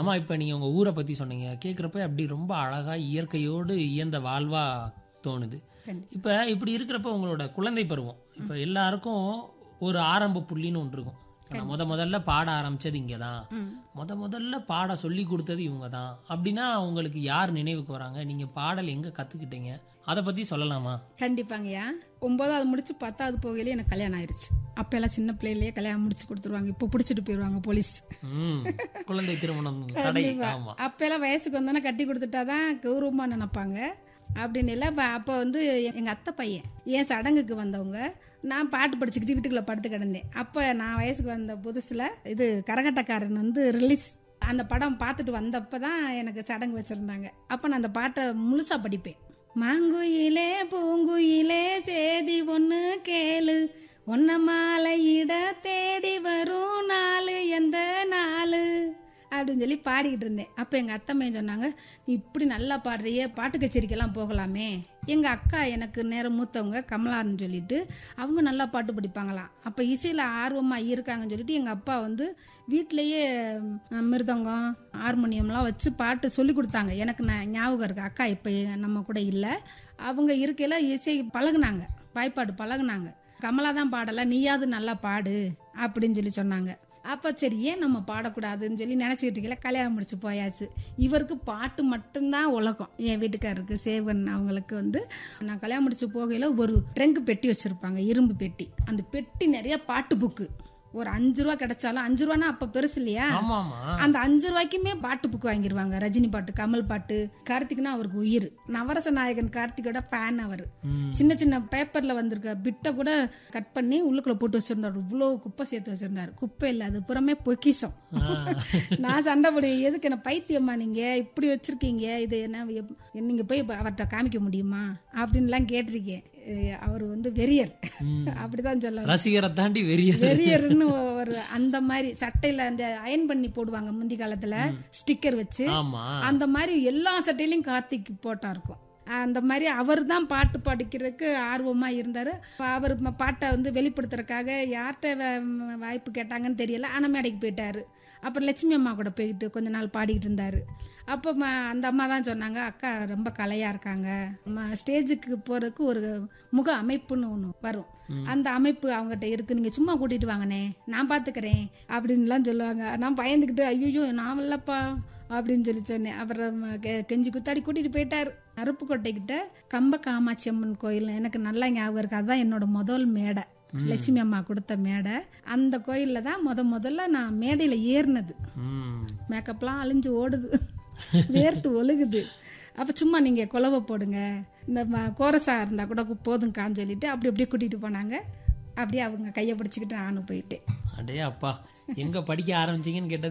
ஆமா இப்ப நீங்க உங்க ஊரை பத்தி சொன்னீங்க கேக்குறப்ப அப்படி ரொம்ப அழகா இயற்கையோடு இயந்த வாழ்வா தோணுது இப்ப இப்படி இருக்கிறப்ப உங்களோட குழந்தை பருவம் இப்ப எல்லாருக்கும் ஒரு ஆரம்ப புள்ளின்னு ஒன்று இருக்கும் இப்ப நான் முத முதல்ல பாட ஆரம்பிச்சது இங்கே தான் முத முதல்ல பாட சொல்லி கொடுத்தது இவங்க தான் அப்படின்னா உங்களுக்கு யார் நினைவுக்கு வராங்க நீங்க பாடல் எங்க கத்துக்கிட்டீங்க அதை பத்தி சொல்லலாமா கண்டிப்பாங்கய்யா ஒன்பதாவது முடிச்சு பத்தாவது போகையிலே எனக்கு கல்யாணம் ஆயிருச்சு அப்போ எல்லாம் சின்ன பிள்ளையிலேயே கல்யாணம் முடிச்சு கொடுத்துருவாங்க இப்போ பிடிச்சிட்டு போயிடுவாங்க போலீஸ் ம் குழந்தை திருமணம் தடை ஆமா அப்போல்லாம் வயசுக்கு வந்தோன்னே கட்டி கொடுத்துட்டா தான் கௌரவமாக நினைப்பாங்க அப்படின்னு இல்லை அப்போ அப்போ வந்து எங்கள் அத்தை பையன் என் சடங்குக்கு வந்தவங்க நான் பாட்டு படிச்சுக்கிட்டு வீட்டுக்குள்ளே படுத்து கிடந்தேன் அப்போ நான் வயசுக்கு வந்த புதுசில் இது கரகட்டக்காரன் வந்து ரிலீஸ் அந்த படம் பார்த்துட்டு வந்தப்போ தான் எனக்கு சடங்கு வச்சுருந்தாங்க அப்போ நான் அந்த பாட்டை முழுசாக படிப்பேன் மாங்குயிலே பூங்குயிலே சேதி ஒன்று கேளு ஒன்ன மாலையிட தேடி வரும் நாலு எந்த நாலு அப்படின்னு சொல்லி பாடிக்கிட்டு இருந்தேன் அப்போ எங்கள் அத்தம்மையும் சொன்னாங்க நீ இப்படி நல்லா பாடுறியே பாட்டு கச்சேரிக்கெல்லாம் போகலாமே எங்கள் அக்கா எனக்கு நேரம் மூத்தவங்க கமலான்னு சொல்லிட்டு அவங்க நல்லா பாட்டு படிப்பாங்களாம் அப்போ இசையில் ஆர்வமாக இருக்காங்கன்னு சொல்லிட்டு எங்கள் அப்பா வந்து வீட்டிலையே ம், மிருதங்கம் ஹார்மோனியம்லாம் வச்சு பாட்டு சொல்லி கொடுத்தாங்க எனக்கு நான் ஞாபகம் இருக்கு அக்கா இப்போ நம்ம கூட இல்லை அவங்க இருக்கையில் இசை பழகுனாங்க வாய்ப்பாடு பழகுனாங்க கமலா தான் பாடலை நீயாவது நல்லா பாடு அப்படின்னு சொல்லி சொன்னாங்க அப்போ சரி ஏன் நம்ம பாடக்கூடாதுன்னு சொல்லி நினச்சிக்கிட்டு இருக்கல கல்யாணம் முடிச்சு போயாச்சு இவருக்கு பாட்டு மட்டும்தான் உலகம் என் வீட்டுக்காரருக்கு சேவன் அவங்களுக்கு வந்து நான் கல்யாணம் முடிச்சு போகையில் ஒரு ட்ரங்க் பெட்டி வச்சுருப்பாங்க இரும்பு பெட்டி அந்த பெட்டி நிறைய பாட்டு புக்கு ஒரு அஞ்சு ரூபா கிடைச்சாலும் அஞ்சு ரூபானா அப்போ பெருசு இல்லையா ஆமா ஆமா அந்த அஞ்சு ரூபாய்க்குமே பாட்டு புக்கு வாங்கிடுவாங்க ரஜினி பாட்டு கமல் பாட்டு கார்த்திக்னா அவருக்கு உயிர் நவரச நாயகன் கார்த்திகோட ஃபேன் அவர் சின்ன சின்ன பேப்பர்ல வந்திருக்க பிட்டை கூட கட் பண்ணி உள்ளுக்குள்ள போட்டு வச்சிருந்தாரு இவ்வளோ குப்பை சேர்த்து வச்சிருந்தாரு குப்பை இல்லை அது புறமே பொக்கிஷம் நான் சண்டை போடு எதுக்கு என்ன பைத்தியம்மா நீங்க இப்படி வச்சிருக்கீங்க இது என்ன எப்- நீங்க போய் இப்ப அவர்கிட்ட காமிக்க முடியுமா அப்படின்லாம் கேட்டிருக்கேன் அஹ் அவர் வந்து வெறியர் அப்படிதான் சொல்ல ரசிகரை தாண்டி வெறிய வெறியர்னு ஒரு அந்த மாதிரி சட்டையில அந்த அயன் பண்ணி போடுவாங்க முந்தி காலத்துல ஸ்டிக்கர் வச்சு ஆமா அந்த மாதிரி எல்லா சட்டையிலையும் கார்த்திக் போட்டா இருக்கும் அந்த மாதிரி அவர் தான் பாட்டு படிக்கிறதுக்கு ஆர்வமா இருந்தாரு அவர் ம- பாட்டை வந்து வெளிப்படுத்துறதுக்காக யார்கிட்ட வ- வாய்ப்பு கேட்டாங்கன்னு தெரியல ஆனா மேடைக்கு போயிட்டாரு அப்புறம் லட்சுமி அம்மா கூட போயிட்டு கொஞ்ச நாள் பாடிக்கிட்டு இருந்தாரு அப்போ ம- அந்த அம்மா தான் சொன்னாங்க அக்கா ரொம்ப கலையா இருக்காங்க ம- ஸ்டேஜுக்கு போறதுக்கு ஒரு முக அமைப்புன்னு ஒன்று வரும் அந்த அமைப்பு அவங்ககிட்ட இருக்கு நீங்க சும்மா கூட்டிட்டு வாங்கண்ணே நான் பாத்துக்கிறேன் அப்படின்லாம் சொல்லுவாங்க நான் பயந்துக்கிட்டு ஐயோ நான் இல்லப்பா அப்படின்னு சொல்லி சொன்னேன் அப்புறம் கெ- கெஞ்சி குத்தாடி கூட்டிட்டு போயிட்டார் அருப்புக்கோட்டைக்கிட்ட கம்ப காமாட்சி அம்மன் கோயில் எனக்கு நல்லா ஞாபகம் இருக்கு அதுதான் என்னோட முதல் மேடை லட்சுமி அம்மா கொடுத்த மேடை அந்த கோயிலில் தான் முத முதல்ல நான் மேடையில் ஏறினது ம் மேக்கப்லாம் அழிஞ்சு ஓடுது வேர்த்து ஒழுகுது அப்போ சும்மா நீங்கள் குலவை போடுங்க இந்த ம- கோரஸா இருந்தால் கூட போதுங்கான்னு சொல்லிட்டு அப்படி அப்படியே கூட்டிகிட்டு போனாங்க அப்படியே அவங்க கையை பிடிச்சிக்கிட்டு நானும் போயிட்டேன் அடே அப்பா எங்க படிக்க ஆரம்பிச்சீங்கன்னு கேட்டது